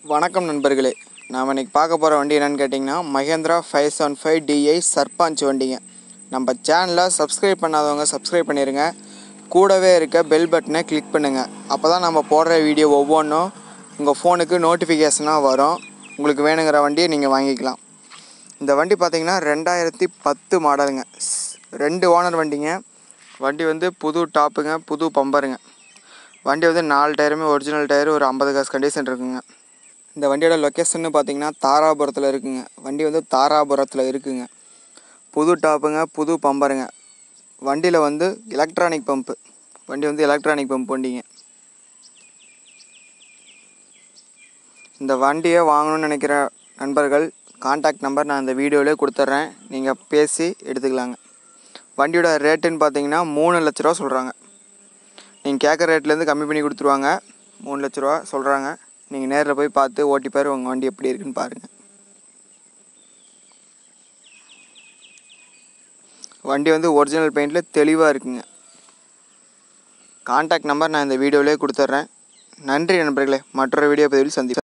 வணக்கம் நண்பர்களே நாம் இன்னைக்கு பார்க்க போகிற வண்டி என்னென்னு கேட்டிங்கன்னா Mahindra five seven five DI Sarpanch வண்டிங்க நம்ம சேனலை சப்ஸ்கிரைப் பண்ணாதவங்க சப்ஸ்கிரைப் பண்ணிடுங்க கூடவே இருக்க பெல் பட்டனை கிளிக் பண்ணுங்கள் அப்போ தான் நம்ம போடுற வீடியோ ஒவ்வொன்றும் உங்கள் ஃபோனுக்கு நோட்டிஃபிகேஷனாக வரும் உங்களுக்கு வேணுங்கிற வண்டியை நீங்கள் வாங்கிக்கலாம் இந்த வண்டி பார்த்தீங்கன்னா ரெண்டாயிரத்தி பத்து மாடலுங்க ஸ்- ரெண்டு ஓனர் வண்டிங்க வண்டி வந்து புது டாப்புங்க புது பம்பருங்க வண்டி வந்து நாலு டயருமே ஒரிஜினல் டயர் ஒரு ஐம்பது காசு கண்டிஷன் இருக்குங்க இந்த வண்டியோட லொக்கேஷன் பார்த்தீங்கன்னா தாராபுரத்தில் இருக்குங்க வண்டி வந்து தாராபுரத்தில் இருக்குங்க புது டாப்புங்க புது பம்பருங்க வண்டியில் வந்து எலக்ட்ரானிக் பம்பு வண்டி வந்து எலக்ட்ரானிக் பம்ப் வண்டிங்க இந்த வண்டியை வாங்கணும்னு நினைக்கிற நண்பர்கள் காண்டாக்ட் நம்பர் நான் இந்த வீடியோவிலே கொடுத்துட்றேன் நீங்கள் பேசி எடுத்துக்கலாங்க வண்டியோட ரேட்டுன்னு பார்த்தீங்கன்னா மூணு லட்ச ரூபா சொல்கிறாங்க நீங்கள் கேட்குற ரேட்லேருந்து கம்மி பண்ணி கொடுத்துருவாங்க மூணு லட்ச ரூபா சொல்கிறாங்க நீங்கள் நேரில் போய் பார்த்து ஓட்டி பாரு உங்கள் வண்டி எப்படி இருக்குன்னு பாருங்கள் வண்டி வந்து ஒரிஜினல் பெயிண்டில் தெளிவாக இருக்குங்க காண்டாக்ட் நம்பர் நான் இந்த வீடியோவிலே கொடுத்துட்றேன் நன்றி நண்பர்களே மற்றொரு வீடியோ பதிவில் சந்தி